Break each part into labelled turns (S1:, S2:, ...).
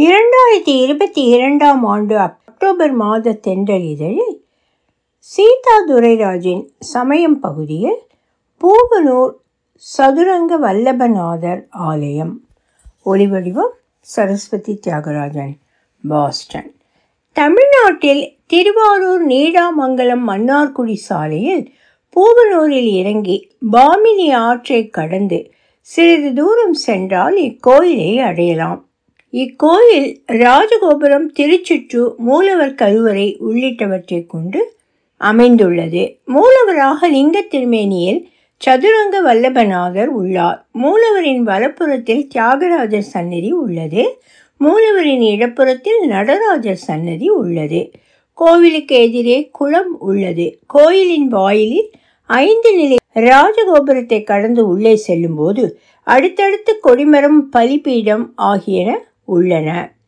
S1: இரண்டாயிரத்தி இருபத்தி இரண்டாம் ஆண்டு அக்டோபர் மாத தென்றல் இதழில் சீதா துரைராஜின் சமயம் பகுதியில் பூவனூர் சதுரங்க வல்லபநாதர் ஆலயம் ஒலிவடிவம் சரஸ்வதி தியாகராஜன் பாஸ்டன் தமிழ்நாட்டில் திருவாரூர் நீடாமங்கலம் மன்னார்குடி சாலையில் பூவனூரில் இறங்கி பாமினி ஆற்றை கடந்து சிறிது தூரம் சென்றால் இக்கோயிலை அடையலாம் இக்கோயில் ராஜகோபுரம் திருச்சுற்று மூலவர் கருவறை உள்ளிட்டவற்றை கொண்டு அமைந்துள்ளது மூலவராக லிங்க திருமேனியில் சதுரங்க வல்லபநாதர் உள்ளார் மூலவரின் வலப்புறத்தில் தியாகராஜர் சந்நிதி உள்ளது மூலவரின் இடப்புறத்தில் நடராஜர் சன்னதி உள்ளது கோவிலுக்கு எதிரே குளம் உள்ளது கோயிலின் வாயிலில் ஐந்து நிலை ராஜகோபுரத்தை கடந்து உள்ளே செல்லும்போது அடுத்தடுத்து கொடிமரம் பலிபீடம் ஆகியன உள்ளன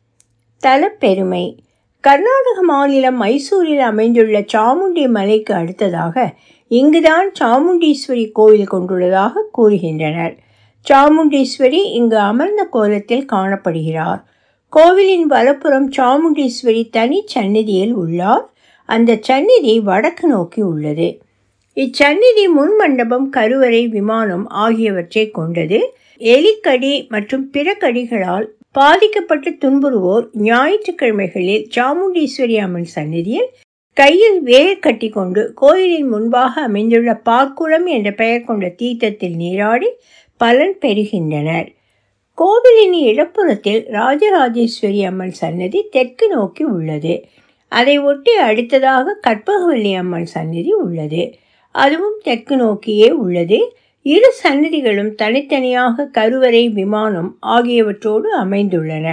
S1: தலப்பெருமை கர்நாடக மாநிலம் மைசூரில் அமைந்துள்ள சாமுண்டி மலைக்கு அடுத்ததாக இங்குதான் சாமுண்டீஸ்வரி கோவில் கொண்டுள்ளதாக கூறுகின்றனர் சாமுண்டீஸ்வரி இங்கு அமர்ந்த கோலத்தில் காணப்படுகிறார் கோவிலின் வலப்புறம் சாமுண்டீஸ்வரி தனி சந்நிதியில் உள்ளார் அந்த சந்நிதி வடக்கு நோக்கி உள்ளது இச்சந்நிதி முன் மண்டபம் கருவறை விமானம் ஆகியவற்றை கொண்டது எலிக்கடி மற்றும் பிற கடிகளால் பாதிக்கப்பட்டு துன்புறுவோர் ஞாயிற்றுக்கிழமைகளில் சாமுண்டீஸ்வரி அம்மன் சந்நிதியில் கையில் வேர் கட்டி கொண்டு கோயிலின் முன்பாக அமைந்துள்ள பாக்குளம் என்ற பெயர் கொண்ட தீர்த்தத்தில் நீராடி பலன் பெறுகின்றனர் கோவிலின் இடப்புறத்தில் ராஜராஜேஸ்வரி அம்மன் சன்னதி தெற்கு நோக்கி உள்ளது அதை ஒட்டி அடுத்ததாக கற்பகவல்லி அம்மன் சன்னதி உள்ளது அதுவும் தெற்கு நோக்கியே உள்ளது இரு சன்னதிகளும் தனித்தனியாக கருவறை விமானம் ஆகியவற்றோடு அமைந்துள்ளன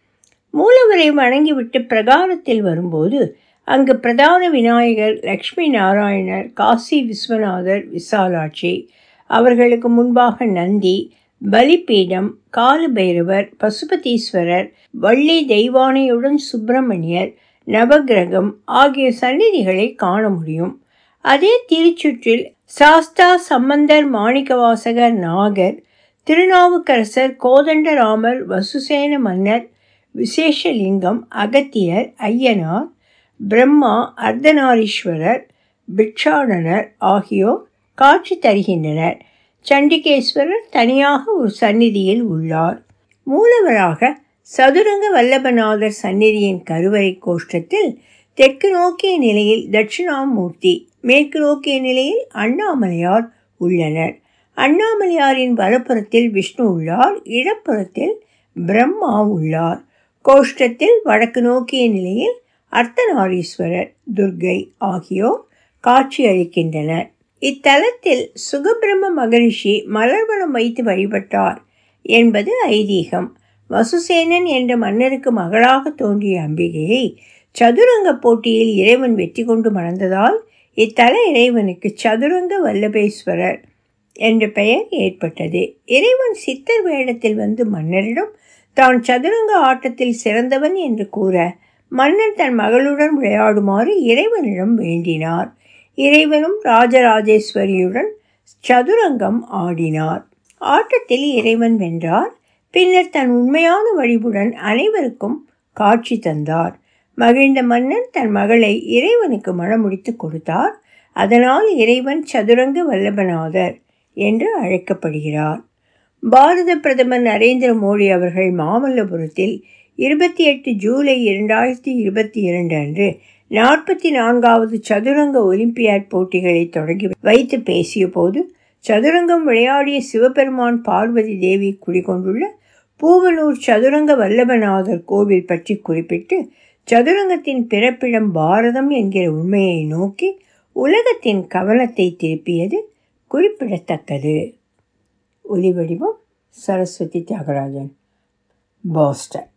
S1: மூலவரை வணங்கிவிட்டு பிரகாரத்தில் வரும்போது அங்கு பிரதான விநாயகர் லக்ஷ்மி நாராயணர் காசி விஸ்வநாதர் விசாலாட்சி அவர்களுக்கு முன்பாக நந்தி பலிபீடம் காலபைரவர் பசுபதீஸ்வரர் வள்ளி தெய்வானையுடன் சுப்பிரமணியர் நவகிரகம் ஆகிய சந்நிதிகளை காண முடியும் அதே திருச்சுற்றில் சாஸ்தா சம்பந்தர் மாணிக்கவாசகர் நாகர் திருநாவுக்கரசர் கோதண்டராமர் வசுசேன மன்னர் விசேஷலிங்கம் அகத்தியர் ஐயனார் பிரம்மா அர்த்தநாரீஸ்வரர் பிக்ஷாடனர் ஆகியோர் காட்சி தருகின்றனர் சண்டிகேஸ்வரர் தனியாக ஒரு சந்நிதியில் உள்ளார் மூலவராக சதுரங்க வல்லபநாதர் சந்நிதியின் கருவறை கோஷ்டத்தில் தெற்கு நோக்கிய நிலையில் தட்சிணாமூர்த்தி மேற்கு நோக்கிய நிலையில் அண்ணாமலையார் உள்ளனர் அண்ணாமலையாரின் வலப்புறத்தில் விஷ்ணு உள்ளார் இடப்புறத்தில் பிரம்மா உள்ளார் கோஷ்டத்தில் வடக்கு நோக்கிய நிலையில் அர்த்தநாரீஸ்வரர் துர்கை ஆகியோர் காட்சி அளிக்கின்றனர் இத்தலத்தில் சுகபிரம்ம மகரிஷி மலர்வனம் வைத்து வழிபட்டார் என்பது ஐதீகம் வசுசேனன் என்ற மன்னருக்கு மகளாக தோன்றிய அம்பிகையை சதுரங்க போட்டியில் இறைவன் வெற்றி கொண்டு மணந்ததால் இத்தல இறைவனுக்கு சதுரங்க வல்லபேஸ்வரர் என்ற பெயர் ஏற்பட்டது இறைவன் சித்தர் வேடத்தில் வந்து மன்னரிடம் தான் சதுரங்க ஆட்டத்தில் சிறந்தவன் என்று கூற மன்னர் தன் மகளுடன் விளையாடுமாறு இறைவனிடம் வேண்டினார் இறைவனும் ராஜராஜேஸ்வரியுடன் சதுரங்கம் ஆடினார் ஆட்டத்தில் இறைவன் வென்றார் பின்னர் தன் உண்மையான வழிபுடன் அனைவருக்கும் காட்சி தந்தார் மகிழ்ந்த மன்னன் தன் மகளை இறைவனுக்கு மணமுடித்து கொடுத்தார் அதனால் இறைவன் சதுரங்க வல்லபநாதர் என்று அழைக்கப்படுகிறார் பாரத பிரதமர் நரேந்திர மோடி அவர்கள் மாமல்லபுரத்தில் இருபத்தி எட்டு ஜூலை இரண்டாயிரத்தி இருபத்தி இரண்டு அன்று நாற்பத்தி நான்காவது சதுரங்க ஒலிம்பியாட் போட்டிகளை தொடங்கி வைத்து பேசிய போது சதுரங்கம் விளையாடிய சிவபெருமான் பார்வதி தேவி குடிகொண்டுள்ள பூவனூர் சதுரங்க வல்லபநாதர் கோவில் பற்றி குறிப்பிட்டு சதுரங்கத்தின் பிறப்பிடம் பாரதம் என்கிற உண்மையை நோக்கி உலகத்தின் கவனத்தை திருப்பியது குறிப்பிடத்தக்கது ஒலிவடிவம் சரஸ்வதி தியாகராஜன் பாஸ்டன்